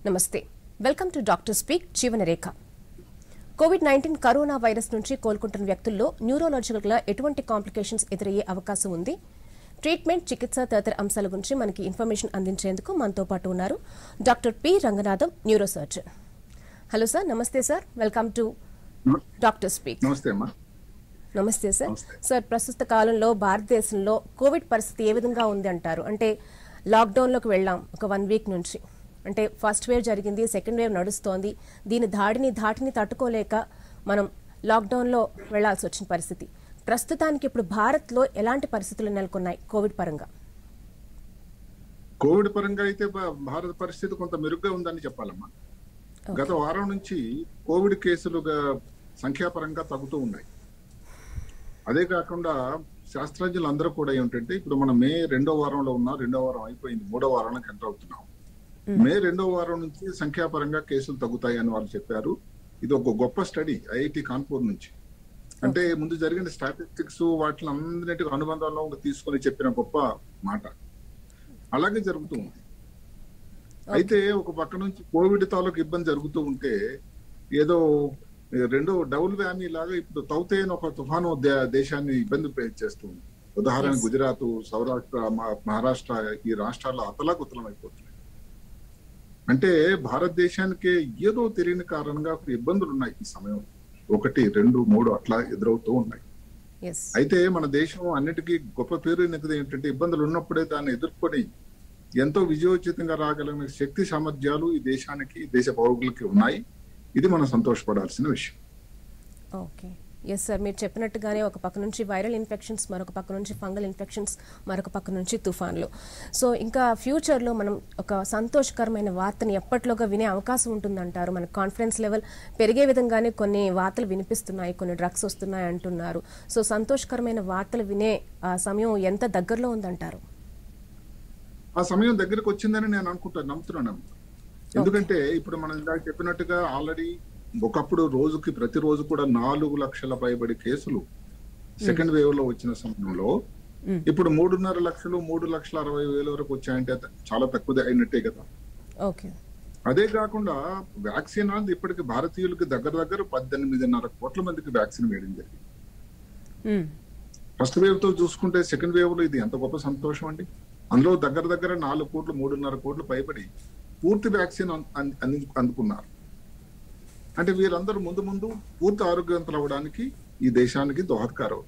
నమస్తే welcome to doctor speak Jeevana Rekha COVID nineteen corona virus నుంచి కోలుకుంటున్న వ్యక్తుల్లో న్యూరోలాజికల్ గా ఎటువంటి కాంప్లికేషన్స్ ఎదురయ్యే అవకాశం ఉంది ట్రీట్మెంట్ చికిత్స తదితర అంశాల గురించి మనకి ఇన్ఫర్మేషన్ అందించేందుకు మనతో పాటు ఉన్నారు doctor P Ranganatham neuro surgeon hello sir నమస్తే sir welcome to doctor speak నమస్తే అమ్మా నమస్తే సార్ నమస్తే. సార్ ప్రస్తుత కాలంలో భారతదేశంలో కోవిడ్ పరిస్థితి ఏ విధంగా ఉంది అంటారు అంటే లాక్డౌన్లోకి వెళ్ళాం ఒక వన్ వీక్ నుంచి అంటే ఫస్ట్ వేవ్ జరిగింది సెకండ్ వేవ్ నడుస్తోంది దీని దాడిని ధాటిని తట్టుకోలేక మనం లాక్డౌన్లో వెళ్లాల్సి వచ్చిన పరిస్థితి ప్రస్తుతానికి ఇప్పుడు భారత్లో ఎలాంటి పరిస్థితులు నెలకొన్నాయి కోవిడ్ పరంగా కోవిడ్ పరంగా అయితే భా- భారత పరిస్థితి కొంత మెరుగ్గా ఉందని చెప్పాలమ్మా గత వారం నుంచి కోవిడ్ కేసులు గా- సంఖ్యాపరంగా తగ్గుతూ ఉన్నాయి అదే కాకుండా శాస్త్రజ్ఞులు అందరూ కూడా ఏమిటంటే ఇప్పుడు మనం మే రెండో వారంలో ఉన్నాం రెండో వారం అయిపోయింది మూడో వారానికి ఎంటర్ అవుతున్నాం మే రెండో వారం నుంచి సంఖ్యాపరంగా కేసులు తగ్గుతాయి అని వాళ్ళు చెప్పారు ఇది ఒక గొప్ప స్టడీ ఐఐటి కాన్పూర్ నుంచి అంటే ముందు జరిగిన స్టాటిస్టిక్స్ వాటిని అన్నిటికీ అనుబంధంలో తీసుకొని చెప్పిన గొప్ప మాట అలాగే జరుగుతూ ఉంది అయితే ఒక పక్క నుంచి కోవిడ్ తాలూకు ఇబ్బంది జరుగుతూ ఉంటే ఏదో రెండో డబుల్ వ్యామీ లాగా ఇప్పుడు తౌతే అని ఒక తుఫాను దే- దేశాన్ని ఇబ్బంది పే- చేస్తుంది ఉదాహరణ Yes. గుజరాత్ సౌరాష్ట్ర మా- మహారాష్ట్ర ఈ రాష్ట్రాల్లో అతలాకుతలం అయిపోతున్నాయి అంటే భారతదేశానికి ఏదో తెలియని కారణంగా కొన్ని ఇబ్బందులు ఉన్నాయి ఈ సమయం ఒకటి రెండు మూడు అట్లా ఎదురవుతూ ఉన్నాయి ఎస్ అయితే మన దేశం అన్నిటికీ గొప్ప పేరు ఎన్నికది ఏంటంటే ఇబ్బందులు ఉన్నప్పుడే దాన్ని ఎదుర్కొని ఎంతో విజయోచితంగా రాగలిగిన శక్తి సామర్థ్యాలు ఈ దేశానికి ఈ దేశ పౌరులకి ఉన్నాయి ఇది మనం సంతోషపడాల్సిన విషయం ఓకే ఎస్ సార్ మీరు చెప్పినట్టుగానే ఒక పక్క నుంచి వైరల్ ఇన్ఫెక్షన్స్ మరొక పక్క నుంచి ఫంగల్ ఇన్ఫెక్షన్స్ మరొక పక్క నుంచి తుఫాన్లు సో ఇంకా ఫ్యూచర్లో మనం ఒక సంతోషకరమైన వార్తని ఎప్పట్లోగా వినే అవకాశం ఉంటుందంటారు మన కాన్ఫిడెన్స్ లెవెల్ పెరిగే విధంగానే కొన్ని వార్తలు వినిపిస్తున్నాయి కొన్ని డ్రగ్స్ వస్తున్నాయి అంటున్నారు సో సంతోషకరమైన వార్తలు వినే ఆ సమయం ఎంత దగ్గరలో ఉందంటారు ఆ సమయం దగ్గరికి వచ్చిందని నేను అనుకుంటాను నమ్ముతున్నాను ఎందుకంటే ఇప్పుడు మనం ఇందాక చెప్పినట్టుగా ఆల్రెడీ ఒకప్పుడు రోజుకి ప్రతిరోజు కూడా నాలుగు లక్షల పైబడి కేసులు సెకండ్ వేవ్ లో వచ్చిన సమయంలో Mm. ఇప్పుడు మూడున్నర లక్షలు మూడు లక్షల అరవై వేల వరకు వచ్చాయంటే అది చాలా తక్కువ అయినట్టే కదా ఓకే అదే కాకుండా వ్యాక్సిన్ అనేది ఇప్పటికి భారతీయులకి దగ్గర దగ్గర పద్దెనిమిదిన్నర కోట్ల మందికి వ్యాక్సిన్ వేయడం జరిగింది ఫస్ట్ వేవ్ తో చూసుకుంటే సెకండ్ వేవ్ లో ఇది ఎంత గొప్ప సంతోషం అండి అందులో దగ్గర దగ్గర నాలుగు కోట్లు మూడున్నర కోట్లు పైబడి పూర్తి వ్యాక్సిన్ అం- అం- అంది- అందుకున్నారు అంటే వీరందరూ ముందు ముందు పూర్తి ఆరోగ్యవంతులు అవ్వడానికి ఈ దేశానికి దోహదకారం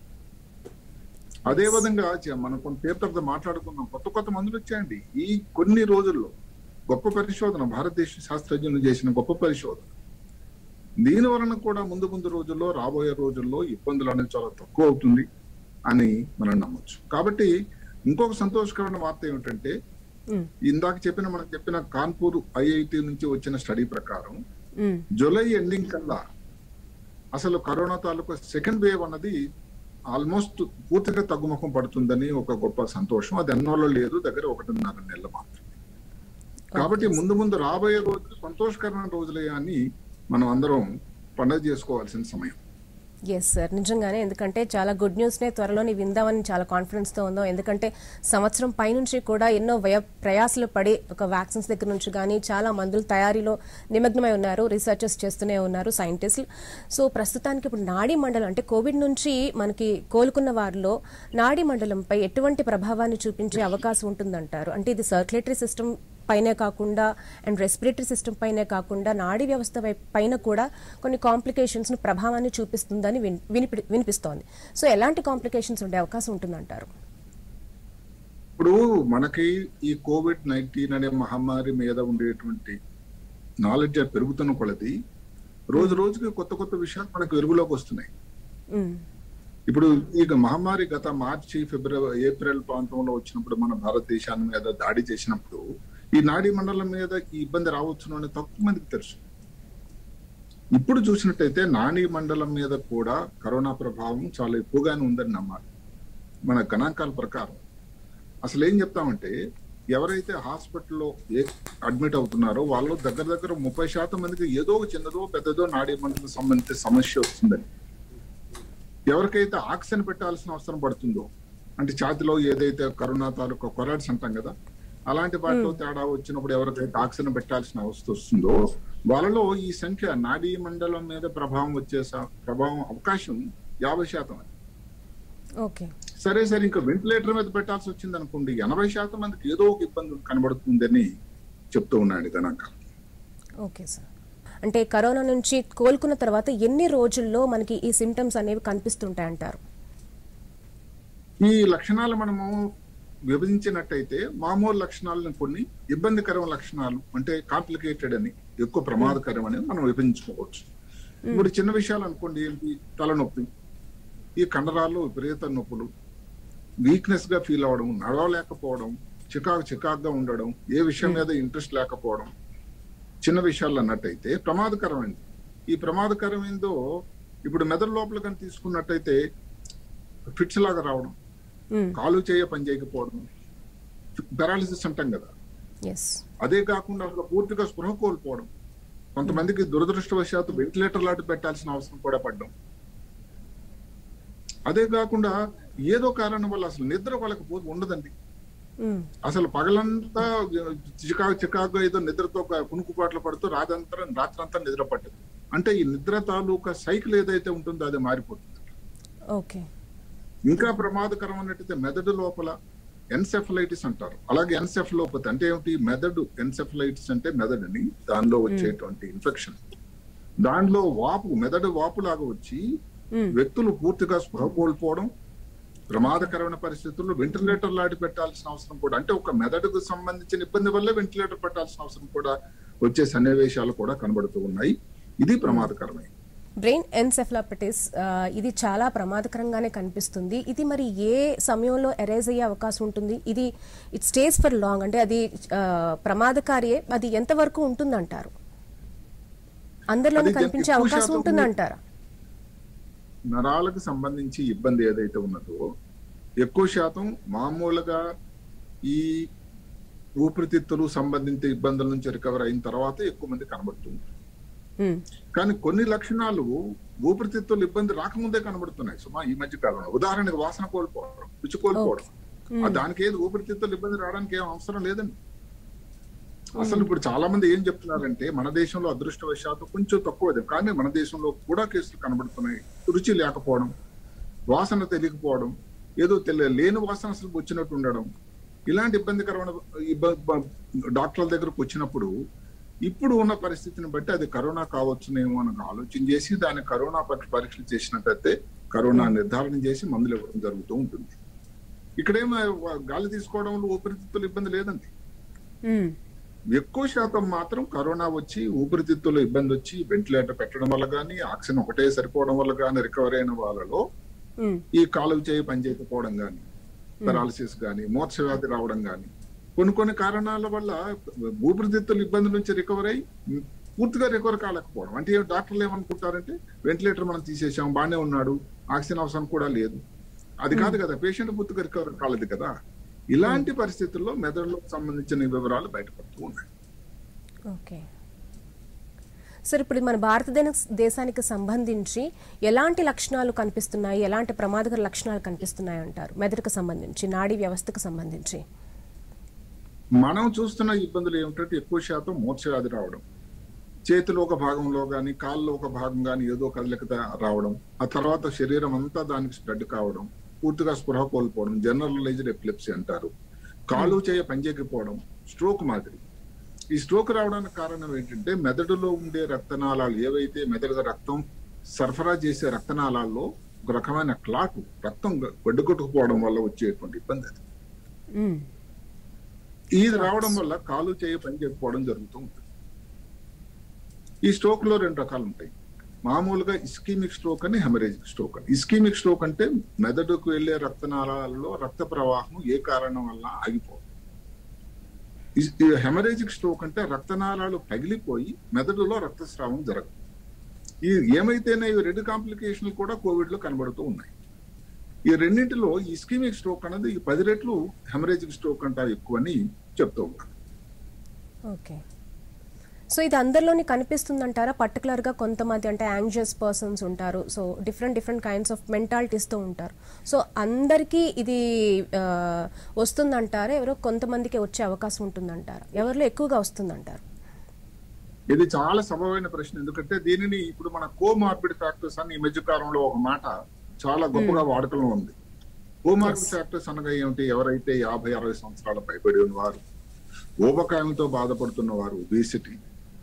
అదే విధంగా చ- మనం కొంత సేపు తర్వాత మాట్లాడుకుందాం కొత్త కొత్త మందులు వచ్చాయండి ఈ కొన్ని రోజుల్లో గొప్ప పరిశోధన భారతదేశ శాస్త్రజ్ఞులు చేసిన గొప్ప పరిశోధన దీని వలన కూడా ముందు ముందు రోజుల్లో రాబోయే రోజుల్లో ఇబ్బందులు అనేది చాలా తక్కువ అవుతుంది అని మనం నమ్మొచ్చు కాబట్టి ఇంకొక సంతోషకరమైన వార్త ఏమిటంటే ఇందాక చెప్పిన మనం చెప్పిన కాన్పూర్ ఐఐటి నుంచి వచ్చిన స్టడీ ప్రకారం జూలై ఎండింగ్ కల్లా అసలు కరోనా తాలూకు సెకండ్ వేవ్ అన్నది ఆల్మోస్ట్ పూర్తిగా తగ్గుముఖం పడుతుందని ఒక గొప్ప సంతోషం అది ఎన్నోళ్ళు లేదు దగ్గర ఒకటిన్నర నెలలు మాత్రమే కాబట్టి ముందు ముందు రాబోయే రోజులు సంతోషకరమైన రోజులే అని మనం అందరం పండుగ చేసుకోవాల్సిన సమయం ఎస్ సార్ నిజంగానే ఎందుకంటే చాలా గుడ్ న్యూస్నే త్వరలోనే విందామని చాలా కాన్ఫిడెన్స్తో ఉందాం ఎందుకంటే సంవత్సరం పైనుంచి కూడా ఎన్నో వ్యయ ప్రయాసలు పడి ఒక వ్యాక్సిన్స్ దగ్గర నుంచి కానీ చాలా మందుల తయారీలో నిమగ్నమై ఉన్నారు రీసెర్చర్స్ చేస్తూనే ఉన్నారు సైంటిస్టులు సో ప్రస్తుతానికి ఇప్పుడు నాడీ మండలం అంటే కోవిడ్ నుంచి మనకి కోలుకున్న వారిలో నాడీ మండలంపై ఎటువంటి ప్రభావాన్ని చూపించే అవకాశం ఉంటుందంటారు అంటే ఇది సర్క్యులేటరీ సిస్టమ్ పైనే కాకుండా అండ్ రెస్పిరేటరీ సిస్టమ్ పైనే కాకుండా నాడీ వ్యవస్థ వై- పైన కూడా కొన్ని కాంప్లికేషన్స్ ప్రభావాన్ని చూపిస్తుందని విన్- వినిపి- వినిపిస్తోంది సో ఎలాంటి కాంప్లికేషన్స్ ఉండే అవకాశం ఉంటుందంటారు ఇప్పుడు మనకి ఈ కోవిడ్ నైన్టీన్ అనే మహమ్మారి మీద ఉండేటువంటి నాలెడ్జ్ పెరుగుతున్న కొలది రోజు రోజుకి కొత్త కొత్త విషయాలు మనకు వెలుగులోకి వస్తున్నాయి మ్మ్. ఇప్పుడు ఈ మహమ్మారి గత మార్చి ఫిబ్రవరి ఏప్రిల్ ప్రాంతంలో వచ్చినప్పుడు మన భారతదేశాన్ని మీద దాడి చేసినప్పుడు ఈ నాడీ మండలం మీద ఈ ఇబ్బంది రావచ్చును అని తక్కువ మందికి తెలుసు ఇప్పుడు చూసినట్టయితే నాడీ మండలం మీద కూడా కరోనా ప్రభావం చాలా ఎక్కువగానే ఉందని నమ్మాలి మన గణాంకాల ప్రకారం అసలు ఏం చెప్తామంటే ఎవరైతే హాస్పిటల్లో ఏ అడ్మిట్ అవుతున్నారో వాళ్ళు దగ్గర దగ్గర ముప్పై శాతం మందికి ఏదో ఒక చిన్నదో పెద్దదో నాడీ మండలం సంబంధించిన సమస్య వస్తుందని ఎవరికైతే ఆక్సిజన్ పెట్టాల్సిన అవసరం పడుతుందో అంటే ఛాతిలో ఏదైతే కరోనా తాలూకా కొరాడ్స్ అంటాం కదా అలాంటి వాటిలో తేడా వచ్చినప్పుడు ఎవరికైతే ఆక్సిజన్ పెట్టాల్సిన అవస్థ వస్తుందో వాళ్ళలో ఈ సంఖ్య నాడీ మండలం మీద ప్రభావం వచ్చే స- ప్రభావం అవకాశం యాభై శాతం అది ఓకే సరే సరే ఇంకా వెంటిలేటర్ మీద పెట్టాల్సి వచ్చింది అనుకోండి ఎనభై శాతం మందికి ఏదో ఒక ఇబ్బంది కనబడుతుందని చెప్తూ ఉన్నాడు గణాంకాలు ఓకే సార్ అంటే కరోనా నుంచి కోలుకున్న తర్వాత ఎన్ని రోజుల్లో మనకి ఈ సిమ్టమ్స్ అనేవి కనిపిస్తుంటాయంటారు ఈ లక్షణాలు మనము విభజించినట్టయితే మామూలు లక్షణాలను కొన్ని ఇబ్బందికరం లక్షణాలు అంటే కాంప్లికేటెడ్ అని ఎక్కువ ప్రమాదకరం అని మనం విభజించుకోవచ్చు ఇప్పుడు చిన్న విషయాలు అనుకోండి ఏంటి తలనొప్పి ఈ కండరాల్లో విపరీత నొప్పులు వీక్నెస్ గా ఫీల్ అవ్వడం నడవలేకపోవడం చికాకు చికాకుగా ఉండడం ఏ విషయం మీద ఇంట్రెస్ట్ లేకపోవడం చిన్న విషయాలు అన్నట్టయితే ప్రమాదకరమైంది ఈ ప్రమాదకరమైందో ఇప్పుడు మెదడు లోపల కానీ తీసుకున్నట్టయితే ఫిట్స్ లాగా రావడం మ్మ్. కాలు చేయ పని చేయకపోవడం పెరాలిసిస్ అంటాం కదా ఎస్ అదే కాకుండా అసలు పూర్తిగా స్పృహ కోల్పోవడం కొంతమందికి దురదృష్టవశాత్తు వెంటిలేటర్ లాంటి పెట్టాల్సిన అవసరం కూడా పడ్డం అదే కాకుండా ఏదో కారణం వల్ల అసలు నిద్ర వాళ్ళకి పో ఉండదండి మ్మ్. అసలు పగలంతా చికాకు చికాకు ఏదో నిద్రతో కునుకుపాట్లు పడుతూ రాత్రంతా రాత్రంతా నిద్ర పట్టదు అంటే ఈ నిద్ర తాలూకా సైకిల్ ఏదైతే ఉంటుందో అది మారిపోతుంది ఓకే ఇంకా ప్రమాదకరం అన్నట్టయితే మెదడు లోపల ఎన్సెఫలైటిస్ అంటారు అలాగే ఎన్సెఫలోపతి అంటే ఏమిటి మెదడు ఎన్సెఫలైటిస్ అంటే మెదడుని దానిలో వచ్చేటువంటి ఇన్ఫెక్షన్ దానిలో వాపు మెదడు వాపు లాగా వచ్చి మ్మ్. వ్యక్తులు పూర్తిగా స్పృహ కోల్పోవడం ప్రమాదకరమైన పరిస్థితుల్లో వెంటిలేటర్ లాంటి పెట్టాల్సిన అవసరం కూడా అంటే ఒక మెదడుకు సంబంధించిన ఇబ్బంది వల్ల వెంటిలేటర్ పెట్టాల్సిన అవసరం కూడా వచ్చే సన్నివేశాలు కూడా కనబడుతూ ఉన్నాయి ఇది ప్రమాదకరమైనది బ్రెయిన్ ఎన్సెఫ్లాపటిస్ ఇది చాలా ప్రమాదకరంగానే కనిపిస్తుంది ఇది మరి ఏ సమయంలో ఎరేజ్ అయ్యే అవకాశం ఉంటుంది ఇది ఇట్ స్టేస్ ఫర్ లాంగ్ అంటే అది ఆ, ప్రమాదకారియే అది ఎంతవరకు ఉంటుందంటారు అందరిలోనూ అది కనిపించే ఎక్కువ అవకాశం శాతం ఉంటుందంటారా నరాలకు సంబంధించి ఇబ్బంది ఏదైతే ఉన్నదో ఎక్కువ శాతం మామూలుగా ఈ ఊపిరితిత్తులు సంబంధిత ఇబ్బందుల నుంచి రికవర్ అయిన తర్వాత ఎక్కువ మంది కనబడుతుంది మ్మ్. కానీ కొన్ని లక్షణాలు ఊపిరితిత్తులు ఇబ్బంది రాకముందే కనబడుతున్నాయి సుమా ఈ మధ్య కాలంలో ఉదాహరణకు వాసన కోల్పోవడం రుచి కోల్పోవడం ఆ దానికి ఏది ఊపిరితిత్తులు ఇబ్బంది రావడానికి ఏం అవసరం లేదండి అసలు ఇప్పుడు చాలా మంది ఏం చెప్తున్నారంటే మన దేశంలో అదృష్టవశాత్తు కొంచెం తక్కువ అది. కానీ మన దేశంలో కూడా కేసులు కనబడుతున్నాయి రుచి లేకపోవడం వాసన తెలియకపోవడం ఏదో తెలియ లేని వాసన అసలు వచ్చినట్టు ఉండడం ఇలాంటి ఇబ్బందికరమైన ఇబ్బ- డాక్టర్ల దగ్గరకు వచ్చినప్పుడు ఇప్పుడు ఉన్న పరిస్థితిని బట్టి అది కరోనా కావచ్చునేమో అని ఆలోచన చేసి దాన్ని కరోనా పరీక్ష పరీక్షలు చేసినట్టయితే కరోనా నిర్ధారణ చేసి మందులు ఇవ్వడం జరుగుతూ ఉంటుంది ఇక్కడేమో గాలి తీసుకోవడంలో ఊపిరితిత్తులు ఇబ్బంది లేదండి మ్మ్. ఎక్కువ శాతం మాత్రం కరోనా వచ్చి ఊపిరితిత్తులు ఇబ్బంది వచ్చి వెంటిలేటర్ పెట్టడం వల్ల కానీ ఆక్సిజన్ ఒకటే సరిపోవడం వల్ల కానీ రికవర్ అయిన వాళ్ళలో మ్మ్. ఈ కాలువ చేయి పనిచేయకపోవడం కానీ పెరాలసిస్ కానీ మోర్చ వ్యాధి రావడం కానీ కొన్ని కొన్ని కారణాల వల్ల ఊపిరితిత్తుల ఇబ్బంది నుంచి రికవర్ అయ్యి పూర్తిగా రికవర్ కాలేకపోవడం అంటే ఏం డాక్టర్లు ఏమనుకుంటారంటే వెంటిలేటర్ మనం తీసేసాం బాగానే ఉన్నాడు ఆక్సిజన్ అవసరం కూడా లేదు అది కాదు కదా పేషెంట్ పూర్తిగా రికవర్ కాలేదు కదా ఇలాంటి పరిస్థితుల్లో మెదడులకు సంబంధించిన వివరాలు బయటపడుతూ ఉన్నాయి ఓకే సార్ ఇప్పుడు మన భారతదేశ దేశానికి సంబంధించి ఎలాంటి లక్షణాలు కనిపిస్తున్నాయి ఎలాంటి ప్రమాదకర లక్షణాలు కనిపిస్తున్నాయి అంటారు మెదడుకు సంబంధించి నాడీ వ్యవస్థకు సంబంధించి మనం చూస్తున్న ఇబ్బందులు ఏమిటంటే ఎక్కువ శాతం మూర్ఛ వ్యాధి రావడం చేతిలో ఒక భాగంలో గాని కాల్లో ఒక భాగం గాని ఏదో కదలిక రావడం ఆ తర్వాత శరీరం అంతా దానికి స్ప్రెడ్ కావడం పూర్తిగా స్పృహ కోల్పోవడం జనరలైజ్డ్ ఎపిలెప్సీ అంటారు కాలు చేయ పనిచేయకపోవడం స్ట్రోక్ మాదిరి ఈ స్ట్రోక్ రావడానికి కారణం ఏంటంటే మెదడులో ఉండే రక్తనాళాలు ఏవైతే మెదడు రక్తం సరఫరా చేసే రక్తనాళాల్లో ఒక రకమైన క్లాట్ రక్తం గడ్డకొట్టుకుపోవడం వల్ల వచ్చేటువంటి ఇబ్బంది అది మ్మ్. ఇది రావడం వల్ల కాలు చేయి పని చేయకపోవడం జరుగుతూ ఉంటుంది ఈ స్ట్రోక్ లో రెండు రకాలు ఉంటాయి మామూలుగా ఇస్కీమిక్ స్ట్రోక్ అని హెమరేజిక్ స్ట్రోక్ అని ఇస్కీమిక్ స్ట్రోక్ అంటే మెదడుకు వెళ్లే రక్తనాళాలలో రక్త ప్రవాహం ఏ కారణం వల్ల ఆగిపోవడం హెమరేజిక్ స్ట్రోక్ అంటే రక్తనాళాలు పగిలిపోయి మెదడులో రక్తస్రావం జరగదు ఈ ఏమైతేనే ఈ రెండు కాంప్లికేషన్లు కూడా కోవిడ్ లో కనబడుతూ ఉన్నాయి ఈ రెండింటిలో ఇస్కీమిక్ స్ట్రోక్ అనేది ఈ పది రెట్లు హెమరేజిక్ స్ట్రోక్ అంటారు ఎక్కువ అని చెప్తూ ఉంటారు ఓకే సో ఇది అందరిలోని కనిపిస్తుందంటారా పర్టికులర్ గా కొంతమంది అంటే యాంగ్జియస్ పర్సన్స్ ఉంటారు so different different kinds of మెంటాలిటీస్తో ఉంటారు సో అందరికీ ఇది ఆ, వస్తుందంటారా ఎవరో కొంతమందికి వచ్చే అవకాశం ఉంటుందంటారా ఎవరిలో ఎక్కువగా వస్తుందంటారు ఇది చాలా సబమైన ప్రశ్న ఎందుకంటే దీనిని ఇప్పుడు మన కోమార్బిడ్ ఫ్యాక్టర్స్ అని ఈ మధ్య కాలంలో ఒక మాట చాలా గొప్పగా వాడుకలో ఉంది కోమార్బిడ్ ఫ్యాక్టర్స్ అనగా ఏమిటి ఎవరైతే యాభై అరవై సంవత్సరాల పైబడి ఉన్నవారు ఊబకాయంతో బాధపడుతున్న వారు ఒబేసిటీ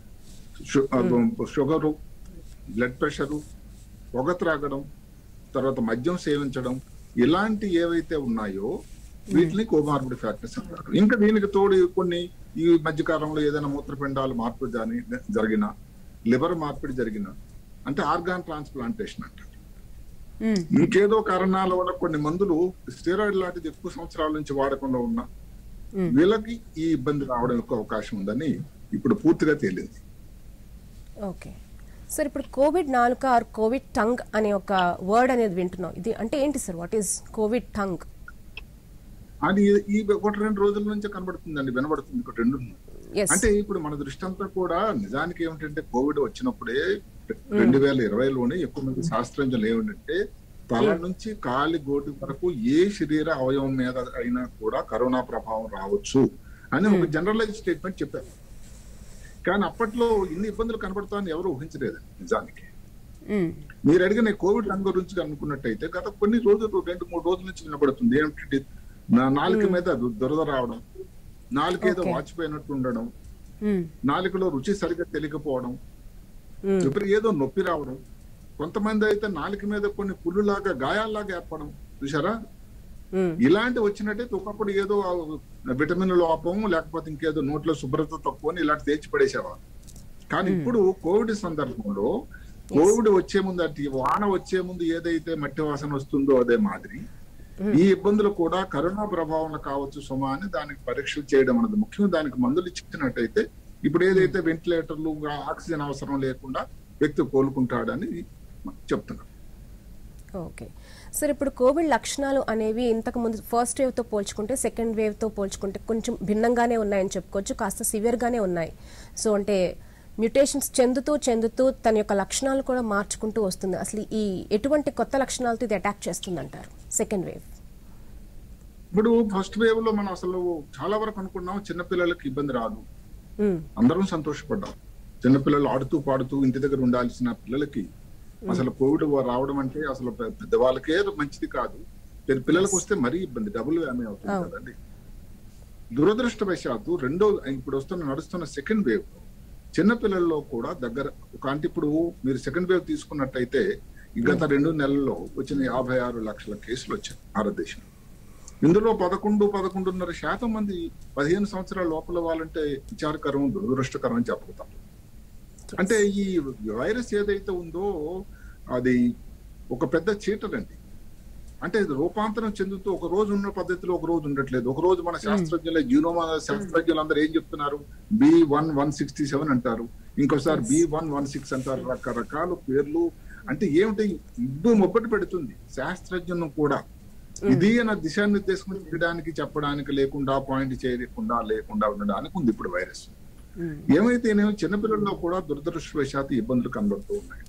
షుగరు బ్లడ్ ప్రెషరు పొగ త్రాగడం తర్వాత మద్యం సేవించడం ఇలాంటి ఏవైతే ఉన్నాయో వీటిని కోమార్బిడ్ ఫ్యాక్టర్స్ అంటారు ఇంకా దీనికి తోడు కొన్ని ఈ మధ్య కాలంలో ఏదైనా మూత్రపిండాలు మార్పు జాని జరిగిన లివర్ మార్పిడి జరిగిన అంటే ఆర్గాన్ ట్రాన్స్ప్లాంటేషన్ అంటారు మ్మ్. ఇంకేదో కారణాల వల్ల కొన్ని మందులు స్టెరాయిడ్ లాంటిది ఎక్కువ సంవత్సరాల నుంచి వాడకుండా ఉన్న మ్మ్. వీళ్ళకి ఈ ఇబ్బంది రావడం ఎక్కువ అవకాశం ఉందని ఇప్పుడు పూర్తిగా తేలింది ఓకే సార్ ఇప్పుడు కోవిడ్ నాలుక ఆర్ కోవిడ్ టంగ్ అనే ఒక వర్డ్ అనేది వింటున్నాం ఇది అంటే ఏంటి sir what is COVID tongue అది ఈ ఒకటి రెండు రోజుల నుంచి కనబడుతుందండి వినబడుతుంది ఒకటి రెండు ఎస్ అంటే ఇప్పుడు మన దృష్టి అంతా కూడా నిజానికి ఏమిటంటే కోవిడ్ వచ్చినప్పుడే రెండు వేల ఇరవైలోనే ఎక్కువ మంది శాస్త్రజ్ఞులు ఏమిటంటే తల నుంచి కాలి గోటి వరకు ఏ శరీర అవయవం మీద అయినా కూడా కరోనా ప్రభావం రావచ్చు అని ఒక జనరలైజ్ స్టేట్మెంట్ చెప్పారు కానీ అప్పట్లో ఇన్ని ఇబ్బందులు కనబడతామని ఎవరు ఊహించలేదు నిజానికి మీరు అడిగిన ఈ కోవిడ్ రంగు గురించి అనుకున్నట్టయితే గత కొన్ని రోజులు రెండు మూడు రోజుల నుంచి వినబడుతుంది ఏమిటంటే నా నాలుక మీద దు- దురద రావడం నాలుక ఏదో Okay. వాచిపోయినట్టు ఉండడం నాలుకలో రుచి సరిగ్గా తెలియకపోవడం విపరీ ఏదో నొప్పి రావడం కొంతమంది అయితే నాలుక మీద కొన్ని పుల్లులాగా గాయాల్లాగా ఏర్పడడం చూసారా ఇలాంటి వచ్చినట్టయితే ఒకప్పుడు ఏదో ఆ విటమిన్ లోపం లేకపోతే ఇంకేదో నోట్లో శుభ్రత తక్కువ అని ఇలాంటి తెచ్చి పడేసేవారు కానీ ఇప్పుడు కోవిడ్ సందర్భంలో కోవిడ్ వచ్చే ముందు అటు ఈ వాన వచ్చే ముందు ఏదైతే మట్టి వాసన వస్తుందో అదే మాదిరి ఈ ఇబ్బందులు కూడా కరోనా ప్రభావం కావచ్చు సుమా అని దానికి పరీక్షలు చేయడం అన్నది ముఖ్యం దానికి మందులు ఇచ్చినట్టయితే ఇప్పుడు ఏదైతే వెంటిలేటర్లు ఆక్సిజన్ అవసరం లేకుండా వ్యక్తి కోలుకుంటాడని చెప్తున్నాం ఓకే సార్ ఇప్పుడు కోవిడ్ లక్షణాలు అనేవి ఇంతకు ముందు ఫస్ట్ వేవ్తో పోల్చుకుంటే సెకండ్ వేవ్తో పోల్చుకుంటే కొంచెం భిన్నంగానే ఉన్నాయని చెప్పుకోవచ్చు కాస్త సివియర్గానే ఉన్నాయి సో అంటే మ్యూటేషన్స్ చెందుతూ చెందుతూ తన యొక్క లక్షణాలు కూడా మార్చుకుంటూ వస్తుంది అసలు ఈ ఎటువంటి కొత్త లక్షణాలతో ఇది అటాక్ చేస్తుంది అంటారు సెకండ్ వేవ్ ఇప్పుడు ఫస్ట్ వేవ్ లో మనం అసలు చాలా వరకు అనుకున్నాం చిన్నపిల్లలకి ఇబ్బంది రాదు అందరం సంతోషపడ్డాం చిన్నపిల్లలు ఆడుతూ పాడుతూ ఇంటి దగ్గర ఉండాల్సిన పిల్లలకి అసలు కోవిడ్ రావడం అంటే అసలు పె- పెద్దవాళ్ళకే మంచిది కాదు పెద్ద పిల్లలకు వస్తే మరీ ఇబ్బంది డబుల్ వ్యామే అవుతుంది అవును. కదండి దురదృష్టవశాత్తు రెండో ఇప్పుడు వస్తున్న నడుస్తున్న సెకండ్ వేవ్ చిన్న పిల్లల్లో కూడా దగ్గర ఒక అంటే ఇప్పుడు మీరు సెకండ్ వేవ్ తీసుకున్నట్టయితే ఈ గత రెండు నెలల్లో వచ్చిన యాభై ఆరు లక్షల కేసులు వచ్చాయి భారతదేశంలో ఇందులో పదకొండు పదకొండున్నర శాతం మంది పదిహేను సంవత్సరాల లోపల వాళ్ళంటే విచారకరం దురదృష్టకరం అని చెప్పగలుగుతాం అంటే ఈ వైరస్ ఏదైతే ఉందో అది ఒక పెద్ద చీటర్ అండి అంటే ఇది రూపాంతరం చెందుతూ ఒక రోజు ఉన్న పద్ధతిలో ఒక రోజు ఉండట్లేదు ఒక రోజు మన శాస్త్రజ్ఞుల జీనోమా శాస్త్రజ్ఞులు అందరూ ఏం చెప్తున్నారు B one one sixty seven అంటారు ఇంకోసారి బి వన్ వన్ సిక్స్ అంటారు రకరకాల పేర్లు అంటే ఏమిటి ఇబ్బు మొబ్బటి పెడుతుంది శాస్త్రజ్ఞులను కూడా ఇది అన్న దిశానిర్దేశం చేయడానికి చెప్పడానికి లేకుండా పాయింట్ చేయకుండా లేకుండా ఉండడానికి ఉంది ఇప్పుడు వైరస్ ఏమైతేనేమో చిన్నపిల్లల్లో కూడా దురదృష్టవశాత్తు ఇబ్బందులు కనబడుతూ ఉన్నాయి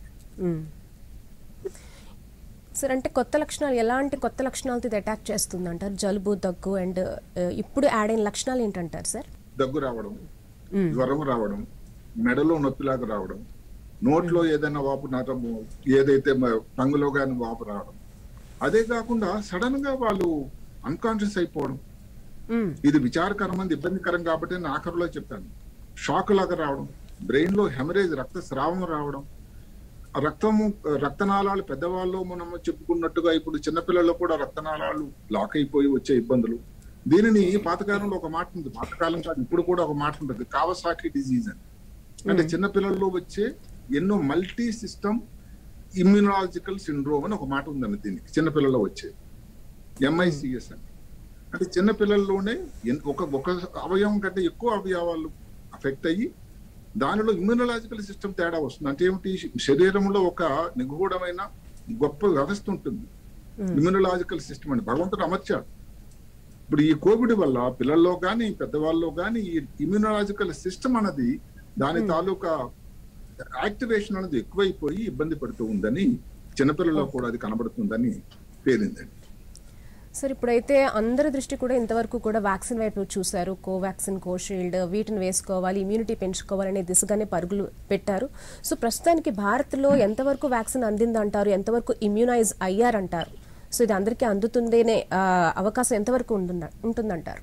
సార్ అంటే కొత్త లక్షణాలు ఎలాంటి కొత్త లక్షణాలతో ఇది అటాక్ చేస్తుంది అంటారు జలుబు దగ్గు అండ్ ఇప్పుడు యాడ్ అయిన లక్షణాలు ఏంటంటారు సార్ దగ్గు రావడం జ్వరం రావడం మెడలో నొప్పిలాగా రావడం నోట్లో ఏదైనా వాపు నరము ఏదైతే మ- టంగులో కానీ వాపు రావడం అదే కాకుండా సడన్ గా వాళ్ళు అన్కాన్షియస్ అయిపోవడం మ్మ్. ఇది విచారకరమైన ఇబ్బందికరం కాబట్టి నేను ఆఖరిలో చెప్పాను షాక్ లాగా రావడం బ్రెయిన్ లో హెమరేజ్ రక్తస్రావం రావడం ఆ రక్తము రక్తనాళాలు పెద్దవాళ్ళు మనం చెప్పుకున్నట్టుగా ఇప్పుడు చిన్నపిల్లల్లో కూడా రక్తనాళాలు లాక్ అయిపోయి వచ్చే ఇబ్బందులు దీనిని పాతకాలంలో ఒక మాట ఉంది పాతకాలం కాదు ఇప్పుడు కూడా ఒక మాట ఉంటుంది కావసాకి డిజీజ్ అని అంటే చిన్నపిల్లల్లో వచ్చే ఎన్నో మల్టీ సిస్టమ్ ఇమ్యూనాలజికల్ సిండ్రోమ్ అని ఒక మాట ఉందండి దీనికి చిన్నపిల్లల్లో వచ్చే ఎంఐసిఎస్ అని అంటే చిన్న పిల్లల్లోనే ఎన్- ఒక ఒక అవయవం కంటే ఎక్కువ అవయవాలు అఫెక్ట్ అయ్యి దానిలో ఇమ్యూనలాజికల్ సిస్టమ్ తేడా వస్తుంది అంటే ఏమిటి శరీరంలో ఒక నిగూఢమైన గొప్ప వ్యవస్థ ఉంటుంది ఇమ్యూనలాజికల్ సిస్టమ్ అని భగవంతుడు అమర్చాడు ఇప్పుడు ఈ కోవిడ్ వల్ల పిల్లల్లో కానీ పెద్దవాళ్ళలో కానీ ఈ ఇమ్యూనలాజికల్ సిస్టమ్ అన్నది దాని తాలూకా యాక్టివేషన్ అనేది ఎక్కువైపోయి ఇబ్బంది పడుతూ ఉందని చిన్నపిల్లల్లో కూడా అది కనబడుతుందని తేలిందండి సార్ ఇప్పుడైతే అందరి దృష్టి కూడా ఇంతవరకు కూడా వ్యాక్సిన్ వైపు చూశారు కోవాక్సిన్ కోషీల్డ్ వీటిని వేసుకోవాలి ఇమ్యూనిటీ పెంచుకోవాలనే దిశగానే పరుగులు పెట్టారు సో ప్రస్తుతానికి భారత్లో ఎంతవరకు వ్యాక్సిన్ అందిందంటారు ఎంతవరకు ఇమ్యూనైజ్ అయ్యారంటారు సో ఇది అందరికీ అందుతుందేనే ఆ, అవకాశం ఎంతవరకు ఉంటుంద- ఉంటుందంటారు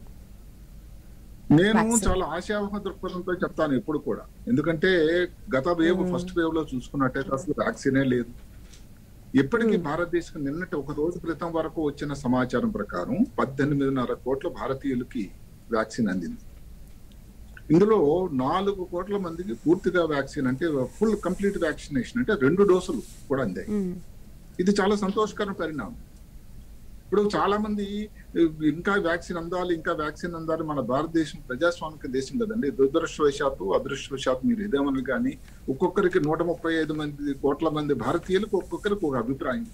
నేను Vaccine. చాలా ఆశావహ దృక్పథంతో చెప్తాను ఎప్పుడు కూడా ఎందుకంటే గత వేవ్ ఫస్ట్ వేవ్ లో చూసుకున్నట్టయితే అసలు వ్యాక్సినే లేదు ఇప్పటికీ భారతదేశం నిన్నటి ఒక రోజు క్రితం వరకు వచ్చిన సమాచారం ప్రకారం పద్దెనిమిదిన్నర కోట్ల భారతీయులకి వ్యాక్సిన్ అందింది ఇందులో నాలుగు కోట్ల మందికి పూర్తిగా వ్యాక్సిన్ అంటే ఫుల్ కంప్లీట్ వ్యాక్సినేషన్ అంటే రెండు డోసులు కూడా అందాయి మ్మ్. ఇది చాలా సంతోషకర పరిణామం ఇప్పుడు చాలా మంది ఇంకా వ్యాక్సిన్ అందాలి ఇంకా వ్యాక్సిన్ అందాలి మన భారతదేశం ప్రజాస్వామిక దేశం కదండి దురదృష్టవశాత్తు అదృష్టవశాత్తు మీరు ఇదేమని కానీ ఒక్కొక్కరికి నూట ముప్పై ఐదు మంది కోట్ల మంది భారతీయులకు ఒక్కొక్కరికి ఒక అభిప్రాయం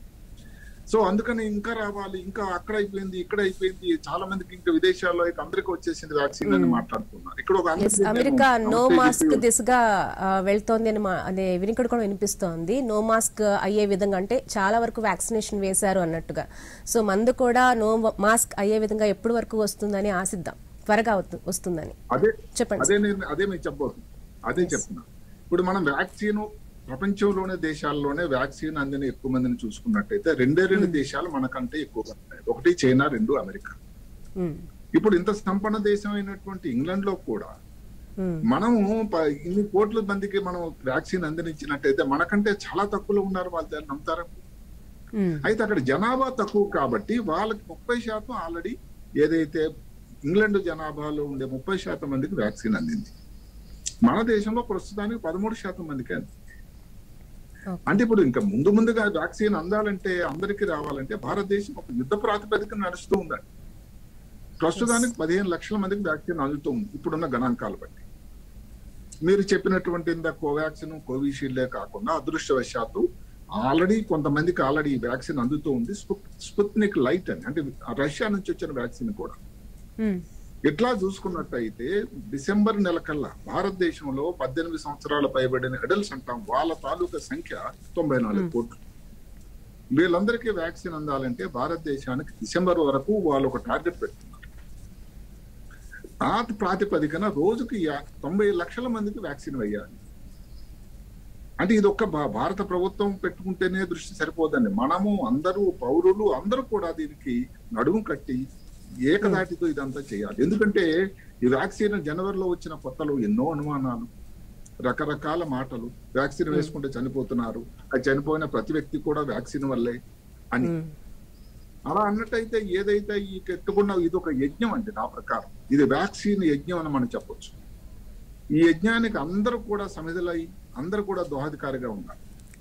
సో అందుకని ఇంకా రావాలి ఇంకా అక్కడ అయిపోయింది ఇక్కడ అయిపోయింది చాలా మందికి ఇంకా విదేశాల్లో అయితే అందరికీ వచ్చేసింది వ్యాక్సిన్ అని మాట్లాడుతున్నారు ఇక్కడ ఒక Yes, అందరికీ అమెరికా నేను నో నమస్తే మాస్క్ చెప్పి- దిశగా ఆ, వెళ్తోంది అని మా- అదే వినికడ కూడా వినిపిస్తోంది నో మాస్క్ అయ్యే విధంగా అంటే చాలా వరకు వ్యాక్సినేషన్ వేశారు అన్నట్టుగా సో మందు కూడా నో మాస్క్ అయ్యే విధంగా ఎప్పుడు వరకు వస్తుందని ఆశిద్దాం త్వరగా వస్తు- వస్తుందని అదే చెప్పండి అదే నేను అదే మీకు చెప్పబోతుంది అదే చెప్తున్నా ఇప్పుడు మనం వ్యాక్సిన్ ప్రపంచంలోనే దేశాల్లోనే వ్యాక్సిన్ అందిన ఎక్కువ మందిని చూసుకున్నట్టయితే రెండే రెండు దేశాలు మనకంటే ఎక్కువగా ఉన్నాయి ఒకటి చైనా రెండు అమెరికా మ్మ్. ఇప్పుడు ఇంత సంపన్న దేశం అయినటువంటి ఇంగ్లాండ్ లో కూడా మ్మ్. మనము ప- ఇన్ని కోట్ల మందికి మనం వ్యాక్సిన్ అందించినట్టయితే మనకంటే చాలా తక్కువలో ఉన్నారు వాళ్ళు దాన్ని నమ్ముతారా మ్మ్. అయితే అక్కడ జనాభా తక్కువ కాబట్టి వాళ్ళకి ముప్పై శాతం ఆల్రెడీ ఏదైతే ఇంగ్లాండ్ జనాభాలో ఉండే ముప్పై శాతం మందికి వ్యాక్సిన్ అందింది మన దేశంలో ప్రస్తుతానికి పదమూడు శాతం మందికి అంది Okay. అంటే ఇప్పుడు ఇంకా ముందు ముందుగా వ్యాక్సిన్ అందాలంటే అందరికీ రావాలంటే భారతదేశం ఒక యుద్ధ ప్రాతిపదికన నడుస్తూ ఉందండి ప్రస్తుతానికి పదిహేను లక్షల మందికి వ్యాక్సిన్ అందుతూ ఉంది ఇప్పుడున్న గణాంకాలు బట్టి మీరు చెప్పినటువంటి ఇంత కోవాక్సిన్ కోవిషీల్డే కాకుండా అదృష్టవశాత్తు ఆల్రెడీ కొంతమందికి ఆల్రెడీ ఈ వ్యాక్సిన్ అందుతూ ఉంది స్పు- స్పుత్నిక్ లైట్ అని అంటే రష్యా నుంచి వచ్చిన వ్యాక్సిన్ కూడా మ్మ్. ఇట్లా చూసుకున్నట్టయితే డిసెంబర్ నెల కల్లా భారతదేశంలో పద్దెనిమిది సంవత్సరాల పైబడిన అడల్ట్స్ అంటాం వాళ్ళ తాలూకా సంఖ్య తొంభై నాలుగు కోట్లు వీళ్ళందరికీ వ్యాక్సిన్ అందాలంటే భారతదేశానికి డిసెంబర్ వరకు వాళ్ళు ఒక టార్గెట్ పెడుతున్నారు ఆ ప్రాతిపదికన రోజుకి యా- తొంభై లక్షల మందికి వ్యాక్సిన్ వేయాలి అంటే ఇది ఒక్క భా- భారత ప్రభుత్వం పెట్టుకుంటేనే దృష్టి సరిపోదండి మనము అందరూ పౌరులు అందరూ కూడా దీనికి నడుము కట్టి ఏకదాటితో ఇదంతా చేయాలి ఎందుకంటే ఈ వ్యాక్సిన్ జనవరిలో వచ్చిన కొత్తలో ఎన్నో అనుమానాలు రకరకాల మాటలు వ్యాక్సిన్ వేసుకుంటే చనిపోతున్నారు అది చనిపోయిన ప్రతి వ్యక్తి కూడా వ్యాక్సిన్ వల్లే అని మ్మ్. అలా అన్నట్టయితే ఏదైతే ఈ పెట్టుకున్న ఇది ఒక యజ్ఞం అండి నా ప్రకారం ఇది వ్యాక్సిన్ యజ్ఞం అని మనం చెప్పొచ్చు ఈ యజ్ఞానికి అందరూ కూడా సమిధలై అందరూ కూడా దోహదకారిగా ఉన్నారు